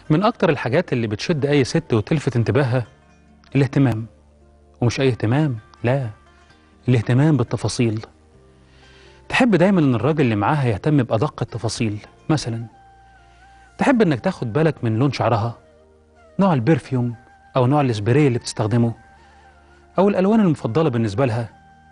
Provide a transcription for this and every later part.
من أكتر الحاجات اللي بتشد أي ست وتلفت انتباهها الاهتمام ومش أي اهتمام لا الاهتمام بالتفاصيل تحب دايما إن الراجل اللي معاها يهتم بأدق التفاصيل مثلا تحب إنك تاخد بالك من لون شعرها نوع البرفيوم أو نوع السبراي اللي بتستخدمه أو الألوان المفضلة بالنسبة لها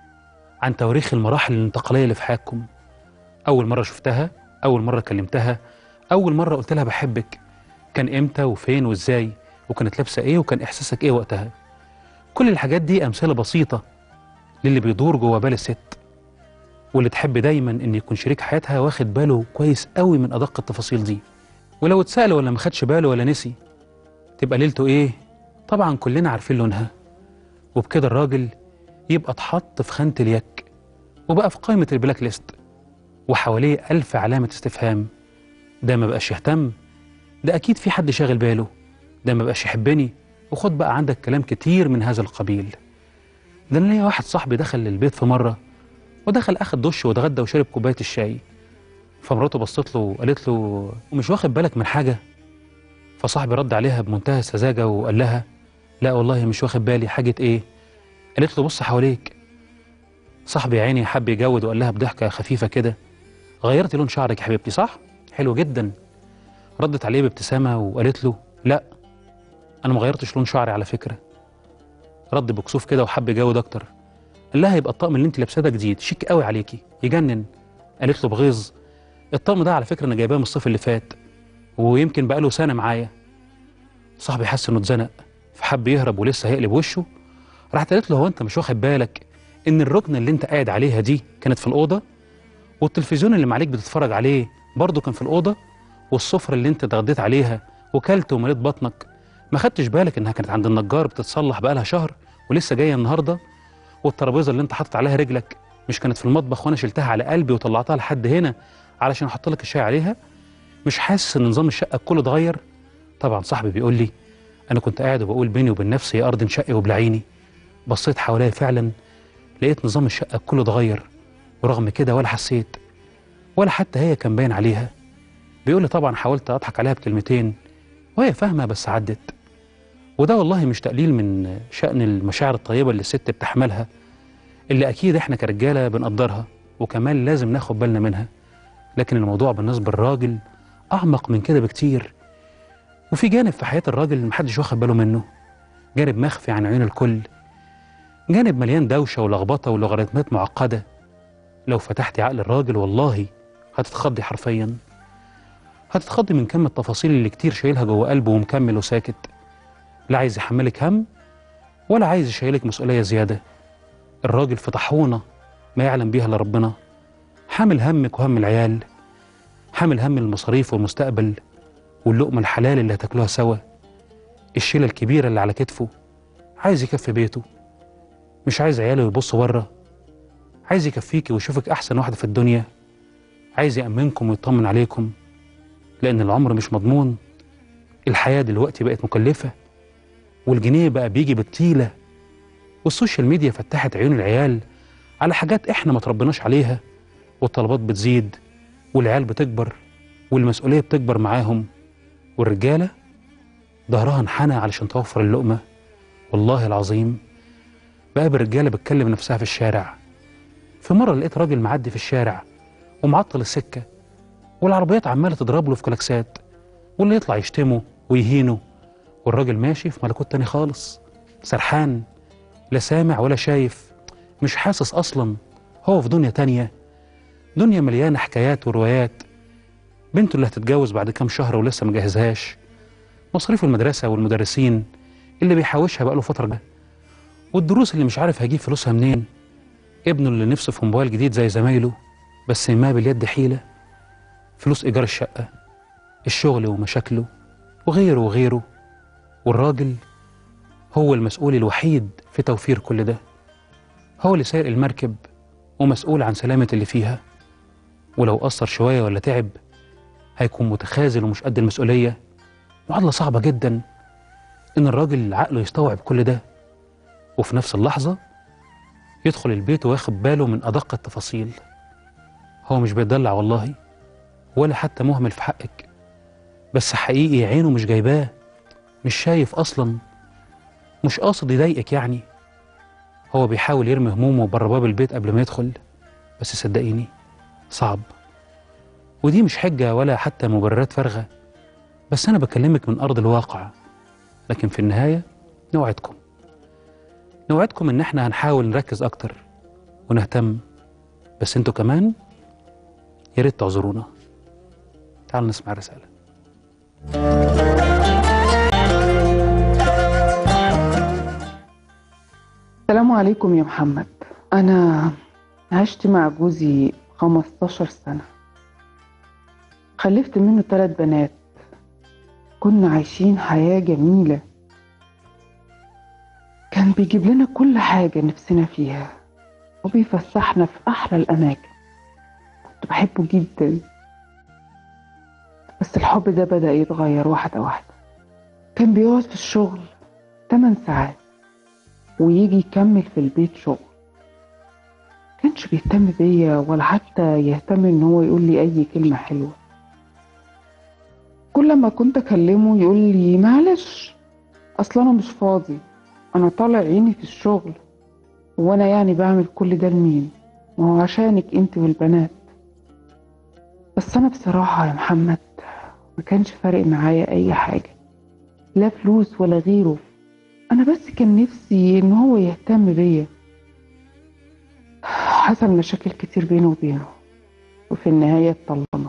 عن تواريخ المراحل الانتقالية اللي في حياتكم أول مرة شفتها أول مرة كلمتها أول مرة قلت لها بحبك كان إمتى وفين وإزاي وكانت لابسة إيه وكان إحساسك إيه وقتها كل الحاجات دي أمثلة بسيطة للي بيدور جوه بال الست واللي تحب دايما إن يكون شريك حياتها واخد باله كويس قوي من أدق التفاصيل دي ولو اتسأل ولا ما خدش باله ولا نسي تبقى ليلته إيه طبعا كلنا عارفين لونها وبكده الراجل يبقى اتحط في خانة اليك وبقى في قائمة البلاك ليست وحواليه ألف علامة استفهام ده ما بقاش يهتم ده أكيد في حد شاغل باله ده ما بقاش يحبني وخد بقى عندك كلام كتير من هذا القبيل ده أنا ليا واحد صاحبي دخل البيت في مرة ودخل أخد دش واتغدى وشرب كوباية الشاي فمراته بصت له وقالت له ومش واخد بالك من حاجة فصاحبي رد عليها بمنتهى السذاجة وقال لها لا والله مش واخد بالي حاجة إيه قالت له بص حواليك صاحبي يا عيني حب يجود وقال لها بضحكة خفيفة كده غيرتي لون شعرك يا حبيبتي صح؟ حلو جدا ردت عليه بابتسامة وقالت له لا أنا ما غيرتش لون شعري على فكرة رد بكسوف كده وحب يجود أكتر قال لها يبقى الطقم اللي أنت لابساه ده جديد شيك قوي عليكي يجنن قالت له بغيظ الطقم ده على فكرة أنا جايباه من الصيف اللي فات ويمكن بقاله سنة معايا صاحبي حس إنه اتزنق فحب يهرب ولسه هيقلب وشه راحت قالت له هو أنت مش واخد بالك إن الركنة اللي أنت قاعد عليها دي كانت في الأوضة والتلفزيون اللي معليك بتتفرج عليه برضه كان في الأوضة والسفرة اللي أنت اتغديت عليها وكلت ومليت بطنك ما خدتش بالك إنها كانت عند النجار بتتصلح بقالها شهر ولسه جاية النهاردة والترابيزة اللي أنت حاطط عليها رجلك مش كانت في المطبخ وأنا شلتها على قلبي وطلعتها لحد هنا علشان أحط لك الشاي عليها مش حاسس إن نظام الشقة كله اتغير طبعا صاحبي بيقول لي أنا كنت قاعد وبقول بيني وبين نفسي يا أرض انشقي وبلعيني بصيت حواليا فعلا لقيت نظام الشقة كله اتغير ورغم كده ولا حسيت ولا حتى هي كان باين عليها بيقول لي طبعا حاولت اضحك عليها بكلمتين وهي فاهمه بس عدت وده والله مش تقليل من شأن المشاعر الطيبة اللي الست بتحملها اللي أكيد إحنا كرجالة بنقدرها وكمان لازم ناخد بالنا منها لكن الموضوع بالنسبة للراجل أعمق من كده بكتير وفي جانب في حياة الراجل محدش واخد باله منه جانب مخفي عن عيون الكل جانب مليان دوشة ولخبطة ولوغاريتمات معقدة لو فتحتي عقل الراجل والله هتتخضي حرفيا هتتخضي من كم التفاصيل اللي كتير شايلها جوه قلبه ومكمل وساكت لا عايز يحملك هم ولا عايز يشيلك مسؤولية زيادة الراجل في طاحونة ما يعلم بيها الا ربنا حامل همك وهم العيال حامل هم المصاريف والمستقبل واللقمة الحلال اللي هتاكلوها سوا الشيلة الكبيرة اللي على كتفه عايز يكفي بيته مش عايز عياله يبصوا بره عايز يكفيكي ويشوفك أحسن واحدة في الدنيا عايز يأمنكم ويطمن عليكم لأن العمر مش مضمون الحياة دلوقتي بقت مكلفة والجنيه بقى بيجي بالطيلة والسوشيال ميديا فتحت عيون العيال على حاجات احنا ما تربناش عليها والطلبات بتزيد والعيال بتكبر والمسؤولية بتكبر معاهم والرجالة ظهرها انحنى علشان توفر اللقمة والله العظيم بقابل رجالة بتكلم نفسها في الشارع في مرة لقيت راجل معدي في الشارع ومعطل السكة والعربيات عمالة تضرب له في كلاكسات واللي يطلع يشتمه ويهينه والراجل ماشي في ملكوت تاني خالص سرحان لا سامع ولا شايف مش حاسس أصلا هو في دنيا تانية دنيا مليانة حكايات وروايات بنته اللي هتتجوز بعد كام شهر ولسه مجهزهاش مصاريف المدرسة والمدرسين اللي بيحوشها بقاله فترة جا. والدروس اللي مش عارف هيجيب فلوسها منين ابنه اللي نفسه في موبايل جديد زي زمايله بس ما باليد حيلة فلوس إيجار الشقة الشغل ومشاكله وغيره وغيره والراجل هو المسؤول الوحيد في توفير كل ده هو اللي سايق المركب ومسؤول عن سلامة اللي فيها ولو قصر شوية ولا تعب هيكون متخاذل ومش قد المسؤولية معادلة صعبة جدا إن الراجل عقله يستوعب كل ده وفي نفس اللحظة يدخل البيت وياخد باله من أدق التفاصيل هو مش بيدلع والله ولا حتى مهمل في حقك بس حقيقي عينه مش جايباه مش شايف أصلا مش قاصد يضايقك يعني هو بيحاول يرمي همومه بره باب البيت قبل ما يدخل بس صدقيني صعب ودي مش حجة ولا حتى مبررات فارغة بس أنا بكلمك من أرض الواقع لكن في النهاية نوعدكم نوعدكم إن إحنا هنحاول نركز أكتر ونهتم بس انتوا كمان يا ريت تعذرونا تعالوا نسمع الرسالة السلام عليكم يا محمد أنا عشت مع جوزي 15 سنة خلفت منه ثلاث بنات كنا عايشين حياة جميلة كان بيجيب لنا كل حاجة نفسنا فيها وبيفسحنا في أحلى الأماكن كنت بحبه جدا بس الحب ده بدأ يتغير واحدة واحدة كان بيقعد في الشغل 8 ساعات ويجي يكمل في البيت شغل كانش بيهتم بيا ولا حتى يهتم ان هو يقول لي اي كلمة حلوة كل ما كنت اكلمه يقول لي معلش اصل انا مش فاضي انا طالع عيني في الشغل وانا يعني بعمل كل ده لمين ما هو عشانك انت والبنات بس انا بصراحة يا محمد ما كانش فارق معايا اي حاجة لا فلوس ولا غيره انا بس كان نفسي ان هو يهتم بيا حصل مشاكل كتير بينه وبينه وفي النهاية اتطلقنا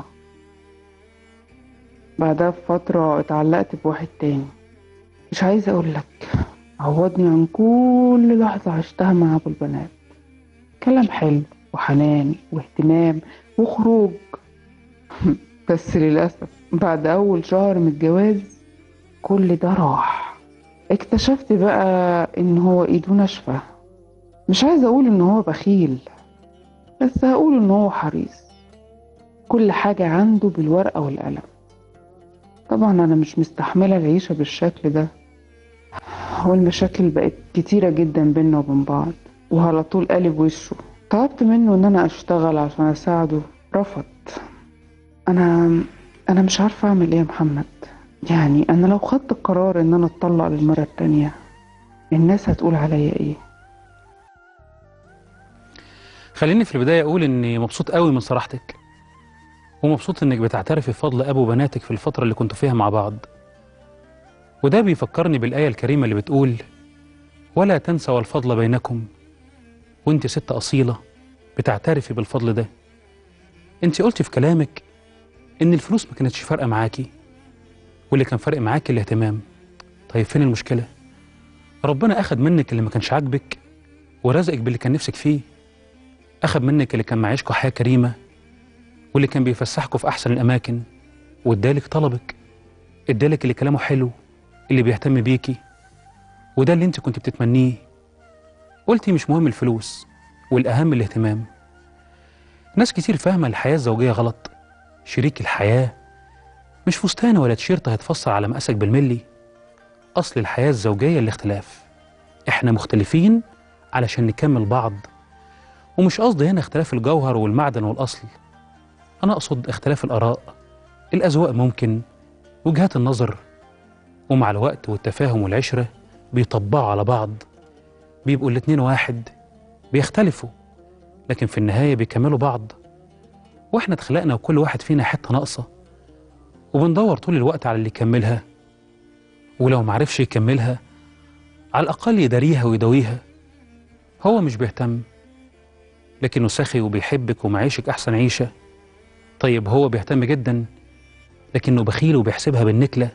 بعدها بفترة اتعلقت بواحد تاني مش عايزة اقولك عوضني عن كل لحظة عشتها مع ابو البنات كلام حلو وحنان واهتمام وخروج بس للأسف بعد أول شهر من الجواز كل ده راح اكتشفت بقى ان هو ايده ناشفة مش عايزة اقول ان هو بخيل بس هقول ان هو حريص كل حاجة عنده بالورقة والقلم طبعا انا مش مستحملة العيشة بالشكل ده والمشاكل بقت كتيرة جدا بينا وبين بعض وعلى طول قلب وشه طلبت منه ان انا اشتغل عشان اساعده رفض انا انا مش عارفة اعمل ايه يا محمد يعني انا لو خدت القرار ان انا اتطلق للمرة التانية الناس هتقول عليا ايه خليني في البداية أقول إني مبسوط قوي من صراحتك ومبسوط إنك بتعترفي بفضل أبو بناتك في الفترة اللي كنتوا فيها مع بعض وده بيفكرني بالآية الكريمة اللي بتقول ولا تنسوا الفضل بينكم وانت ست أصيلة بتعترفي بالفضل ده انت قلتي في كلامك إن الفلوس ما كانتش فارقة معاكي واللي كان فارق معاكي الاهتمام طيب فين المشكلة؟ ربنا أخد منك اللي ما كانش عاجبك ورزقك باللي كان نفسك فيه أخد منك اللي كان معيشكوا حياة كريمة واللي كان بيفسحكوا في أحسن الأماكن وادالك طلبك ادالك اللي كلامه حلو اللي بيهتم بيكي وده اللي انت كنت بتتمنيه قلتي مش مهم الفلوس والأهم الاهتمام ناس كتير فاهمة الحياة الزوجية غلط شريك الحياة مش فستان ولا تيشيرت هيتفصل على مقاسك بالملي أصل الحياة الزوجية الاختلاف إحنا مختلفين علشان نكمل بعض ومش قصدي هنا اختلاف الجوهر والمعدن والأصل أنا أقصد اختلاف الآراء الأذواق ممكن وجهات النظر ومع الوقت والتفاهم والعشرة بيطبعوا على بعض بيبقوا الاتنين واحد بيختلفوا لكن في النهاية بيكملوا بعض واحنا اتخلقنا وكل واحد فينا حتة ناقصة وبندور طول الوقت على اللي يكملها ولو معرفش يكملها على الأقل يداريها ويداويها هو مش بيهتم لكنه سخي وبيحبك ومعيشك أحسن عيشة طيب هو بيهتم جدا لكنه بخيل وبيحسبها بالنكلة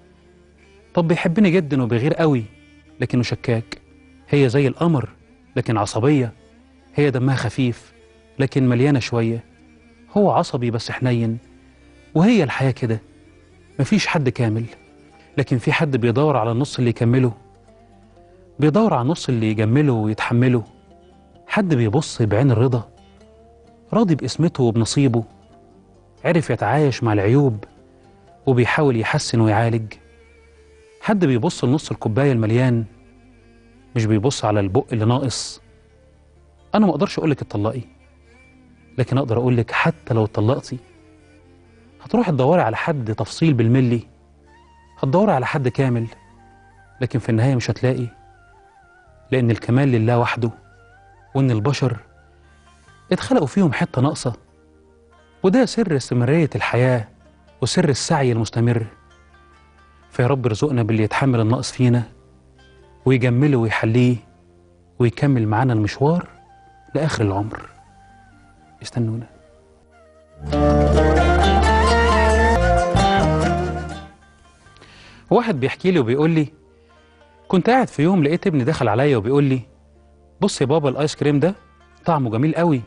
طب بيحبني جدا وبيغير قوي لكنه شكاك هي زي القمر لكن عصبية هي دمها خفيف لكن مليانة شوية هو عصبي بس حنين وهي الحياة كده مفيش حد كامل لكن في حد بيدور على النص اللي يكمله بيدور على النص اللي يجمله ويتحمله حد بيبص بعين الرضا راضي باسمته وبنصيبه عرف يتعايش مع العيوب وبيحاول يحسن ويعالج حد بيبص لنص الكوباية المليان مش بيبص على البق اللي ناقص أنا ما أقدرش أقولك اتطلقي لكن أقدر أقولك حتى لو اتطلقتي هتروحي تدوري على حد تفصيل بالملي هتدوري على حد كامل لكن في النهاية مش هتلاقي لأن الكمال لله وحده وإن البشر اتخلقوا فيهم حتة ناقصة وده سر استمرارية الحياة وسر السعي المستمر فيا رب ارزقنا باللي يتحمل النقص فينا ويجمله ويحليه ويكمل معانا المشوار لآخر العمر استنونا واحد بيحكي لي وبيقول لي كنت قاعد في يوم لقيت ابني دخل عليا وبيقول لي بص يا بابا الايس كريم ده طعمه جميل قوي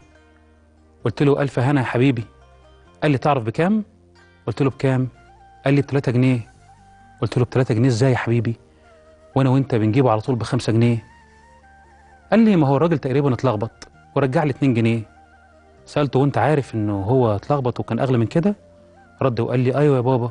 قلت له الف هنا يا حبيبي قال لي تعرف بكام قلت له بكام قال لي ب 3 جنيه قلت له ب 3 جنيه ازاي يا حبيبي وانا وانت بنجيبه على طول ب 5 جنيه قال لي ما هو الراجل تقريبا اتلخبط ورجع لي 2 جنيه سالته وانت عارف انه هو اتلخبط وكان اغلى من كده رد وقال لي ايوه يا بابا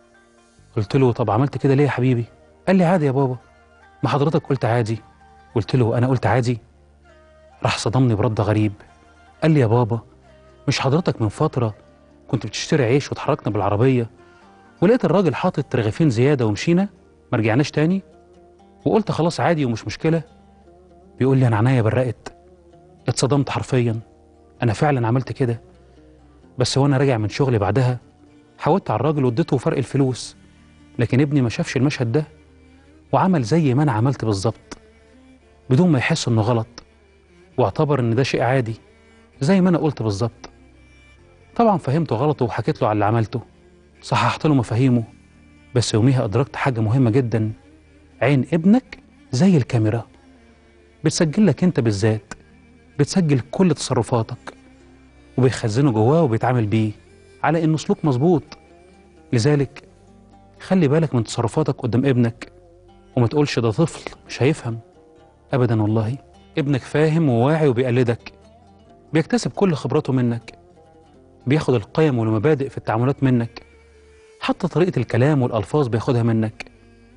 قلت له طب عملت كده ليه يا حبيبي قال لي عادي يا بابا ما حضرتك قلت عادي قلت له انا قلت عادي راح صدمني برد غريب قال لي يا بابا مش حضرتك من فتره كنت بتشتري عيش واتحركنا بالعربيه ولقيت الراجل حاطط رغيفين زياده ومشينا ما رجعناش تاني وقلت خلاص عادي ومش مشكله بيقول لي انا عينيا برقت اتصدمت حرفيا انا فعلا عملت كده بس وانا راجع من شغلي بعدها حاولت على الراجل واديته فرق الفلوس لكن ابني ما شافش المشهد ده وعمل زي ما انا عملت بالظبط بدون ما يحس انه غلط واعتبر ان ده شيء عادي زي ما انا قلت بالظبط طبعا فهمته غلطه وحكيت له على اللي عملته صححت له مفاهيمه بس يوميها ادركت حاجه مهمه جدا عين ابنك زي الكاميرا بتسجل لك انت بالذات بتسجل كل تصرفاتك وبيخزنه جواه وبيتعامل بيه على انه سلوك مظبوط لذلك خلي بالك من تصرفاتك قدام ابنك وما تقولش ده طفل مش هيفهم ابدا والله ابنك فاهم وواعي وبيقلدك بيكتسب كل خبراته منك بياخد القيم والمبادئ في التعاملات منك حتى طريقة الكلام والألفاظ بياخدها منك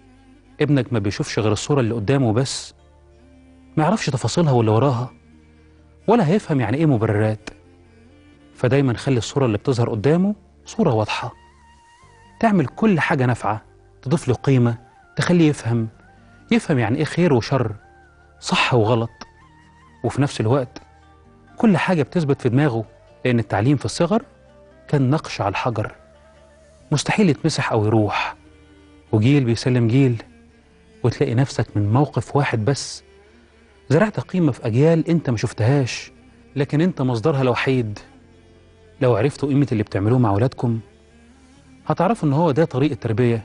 ابنك ما بيشوفش غير الصورة اللي قدامه بس ما يعرفش تفاصيلها واللي وراها ولا هيفهم يعني ايه مبررات فدايما خلي الصورة اللي بتظهر قدامه صورة واضحة تعمل كل حاجة نافعة تضيف له قيمة تخليه يفهم يفهم يعني ايه خير وشر صح وغلط وفي نفس الوقت كل حاجة بتثبت في دماغه لأن التعليم في الصغر كان نقش على الحجر مستحيل يتمسح أو يروح وجيل بيسلم جيل وتلاقي نفسك من موقف واحد بس زرعت قيمة في أجيال أنت ما شفتهاش لكن أنت مصدرها الوحيد لو عرفتوا قيمة اللي بتعملوه مع ولادكم هتعرفوا إن هو ده طريق التربية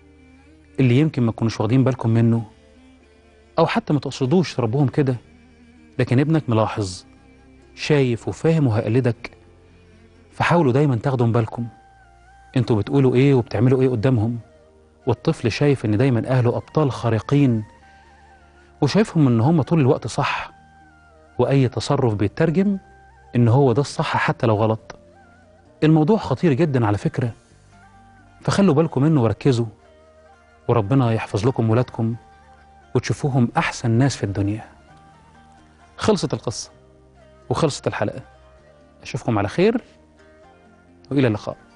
اللي يمكن ما تكونوش واخدين بالكم منه أو حتى ما تقصدوش تربوهم كده لكن ابنك ملاحظ شايف وفاهم وهيقلدك فحاولوا دايما تاخدوا بالكم انتوا بتقولوا ايه وبتعملوا ايه قدامهم والطفل شايف ان دايما اهله ابطال خارقين وشايفهم ان هم طول الوقت صح واي تصرف بيترجم ان هو ده الصح حتى لو غلط الموضوع خطير جدا على فكرة فخلوا بالكم منه وركزوا وربنا يحفظ لكم ولادكم وتشوفوهم احسن ناس في الدنيا خلصت القصة وخلصت الحلقة اشوفكم على خير والى اللقاء